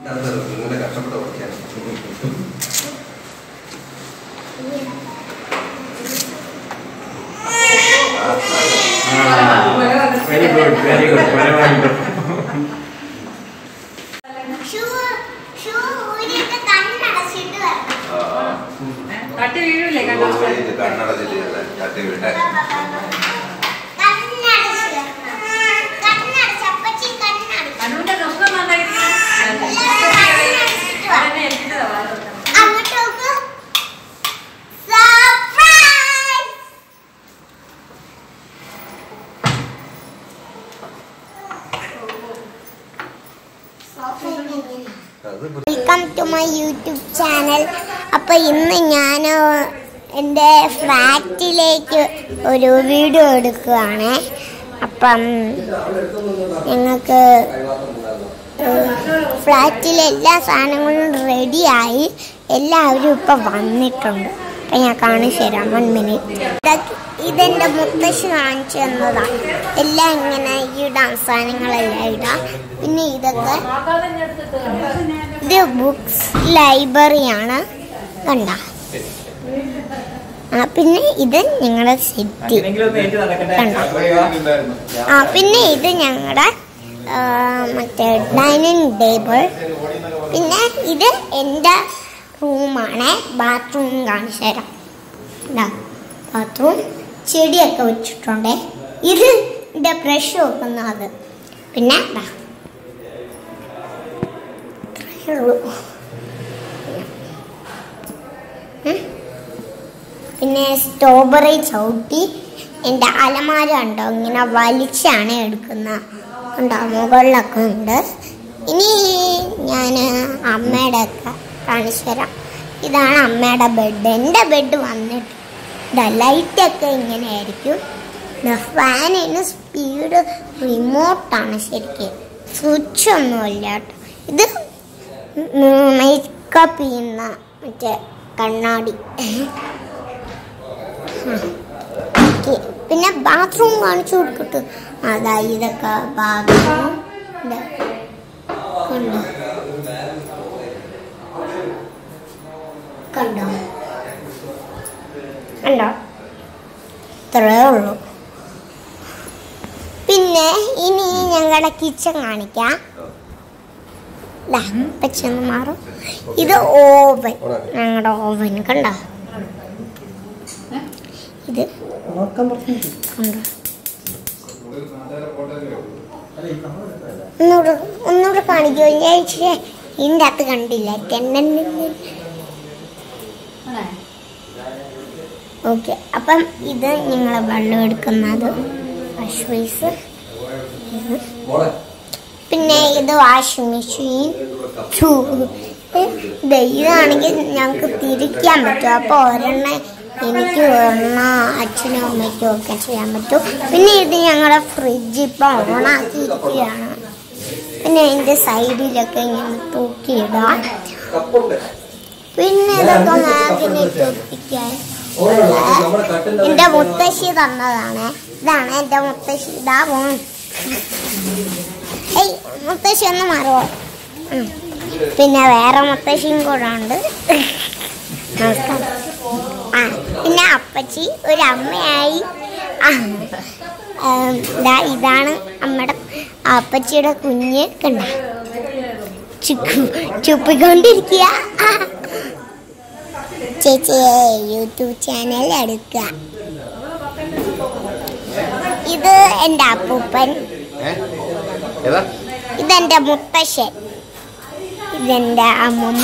ഇങ്ങനെ കഷ്ടപ്പെട്ട് പഠിക്കാൻ വെരി ഗുഡ് വെരി ഗുഡ് പരമായിട്ട് ഷൂ ഷൂ ഊരിയിട്ട് കണ്ണടച്ചിട്ട് വരണം തട്ടി വീഴൂലേ കണ്ടോ കണ്ണടച്ചില്ല ചട്ടി വിട്ടെ കണ്ണടച്ച് വരണം കണ്ണടച്ച് അപ്പച്ചി കണ്ണടച്ച് അനുവിന്റെ പ്രശ്നം നന്നായിരിക്കണം അവനെ ഏൽപ്പിച്ചതാ വാഴ അങ്ങോട്ട് നോക്ക് സർപ്രൈസ് അത് welcome to my YouTube channel അപ്പോൾ ഇന്ന് ഞാൻ എൻ്റെ ഫ്ലാറ്റിലേക്ക് ഒരു വീഡിയോ എടുക്കുകയാണ് അപ്പം ഞങ്ങൾക്ക് ഫ്ലാറ്റിലെ എല്ലാ സാധനങ്ങളും റെഡിയായി എല്ലാവരും ഇപ്പം വന്നിട്ടുണ്ട് അപ്പം ഞാൻ കാണിച്ചു തരാം വൺ മിനിറ്റ് ഇതെൻ്റെ മുത്തശ്ശി കാണിച്ചു തന്നതാണ് എല്ലാം ഇങ്ങനെ ഇടാം സാധനങ്ങളെല്ലാം ഇടാം പിന്നെ ഇതൊക്കെ ഇത് ബുക്സ് ലൈബ്രറിയാണ് കണ്ട ആ പിന്നെ ഇത് ഞങ്ങളുടെ സെറ്റ് അങ്ങനെയെങ്കിലും ഒന്ന് ഏറ്റു നടക്കട്ടെ കണ്ടോ? ആ പിന്നെ ഇത് ഞങ്ങളുടെ മറ്റേ ഡൈനിങ് ടേബിൾ പിന്നെ ഇത് എൻ്റെ റൂമാണ് ബാത്റൂം കാണിച്ചു തരാം ബാത്റൂം ചെടിയൊക്കെ വെച്ചിട്ടുണ്ട് ഇത് എൻ്റെ ബ്രഷ് വെക്കുന്ന അത് പിന്നെ ദാ. ഇത്രയേ ഉള്ളൂ. ഉം. പിന്നെ സ്ട്രോബെറി ചവിട്ടി എൻ്റെ അലമാര ഉണ്ടോ ഇങ്ങനെ വലിച്ചാണ് എടുക്കുന്നത് ഉണ്ടോ മുകളിലൊക്കെ ഉണ്ട് ഇനി ഞാൻ അമ്മയുടെ ഒക്കെ കാണിച്ചു തരാം ഇതാണ് അമ്മയുടെ ബെഡ് എൻ്റെ ബെഡ് വന്നിട്ട് ഇതാ ലൈറ്റൊക്കെ ഇങ്ങനെ ആയിരിക്കും ഫാനിന് സ്പീഡ് റിമോട്ടാണ് ശരിക്കും സ്വിച്ച് ഒന്നുമില്ല കേട്ടോ ഇത് മേക്കപ്പ് ചെയ്യുന്ന മറ്റേ കണ്ണാടി ഓക്കേ. പിന്നെ ബാത്റൂം കാണിച്ചു കൊടുക്കട്ടെ അതാ ഇതൊക്കെ ബാത്റൂം ഇതാ. കണ്ടോ കണ്ടോ കണ്ടോ ഇത്രയേ ഉള്ളൂ പിന്നെ ഇനി ഞങ്ങളുടെ കിച്ചൺ കാണിക്കാം ദാ, ഇപ്പൊ ചെന്ന് മാറും ഇത് ഓവൻ ഞങ്ങളുടെ ഓവൻ കണ്ടോ ഇത് കണ്ടോ ഒന്നുകൂടെ ഒന്നുകൂടെ കാണിക്കുമോ ഞാൻ ഇച്ചിരി ഇതിൻ്റെ അകത്ത് കണ്ടില്ല ഓക്കെ അപ്പം ഇത് നിങ്ങൾ വെള്ളം എടുക്കുന്നത് വാഷ് ബേസ് പിന്നെ ഇത് വാഷിംഗ് മെഷീൻ ഇതാണെങ്കിൽ ഞങ്ങൾക്ക് തിരിക്കാൻ പറ്റും അപ്പോൾ ഒരെണ്ണം എനിക്ക് ഒരെണ്ണം അച്ഛനും അമ്മയ്ക്കും ഒക്കെ ചെയ്യാൻ പറ്റും പിന്നെ ഇത് ഞങ്ങളുടെ ഫ്രിഡ്ജ് ഇപ്പം ഓണാക്കിയിരിക്കുകയാണ് പിന്നെ അതിൻ്റെ സൈഡിലൊക്കെ ഇങ്ങനെ തൂക്കിയിടാം പിന്നെ ഇതൊക്കെ മാഗ്നറ്റ് ഒട്ടിക്കാൻ എന്റെ മുത്തശ്ശി തന്നതാണ് ഇതാണ് എന്റെ മുത്തശ്ശി ഇതാ പോൺ ഏയ് മുത്തശ്ശി ഒന്ന് മാറുമോ ഉം. പിന്നെ വേറെ മുത്തശ്ശിയും കൂടെ ഉണ്ട് നമസ്കാരം ആ പിന്നെ അപ്പച്ചി ഒരു അമ്മയായി ആ ഉം, ദാ ഇതാണ് അമ്മയുടെ അപ്പച്ചിയുടെ കുഞ്ഞ് കണ്ട ചുക്കു ചുപ്പിക്കൊണ്ടിരിക്കുക ചേച്ചിയെ യൂട്യൂബ് ചാനൽ എടുക്കുക ഇത് എൻ്റെ അപ്പൂപ്പൻ ഏതാ ഇതെൻ്റെ മുത്തശ്ശൻ ഇതെൻ്റെ അമ്മൂമ്മ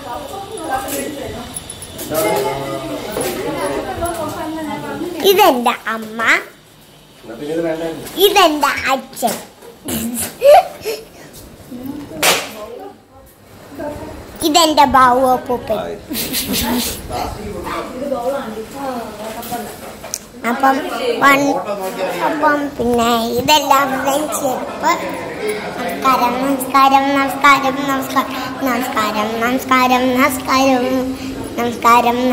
ഇതെൻ്റെ അമ്മ എന്നാ പിന്നെ ഇത് വേണ്ടായിരുന്നു ഇതെന്റെ അച്ഛൻ ഇതെന്റെ ബാവു അപ്പൂപ്പൻ ആയി. അപ്പം വൺ അപ്പം പിന്നെ ഇതെല്ലാം ചെരുപ്പ് നമസ്കാരം നമസ്കാരം നമസ്കാരം നമസ്കാരം നമസ്കാരം നമസ്കാരം നമസ്കാരം നമസ്കാരം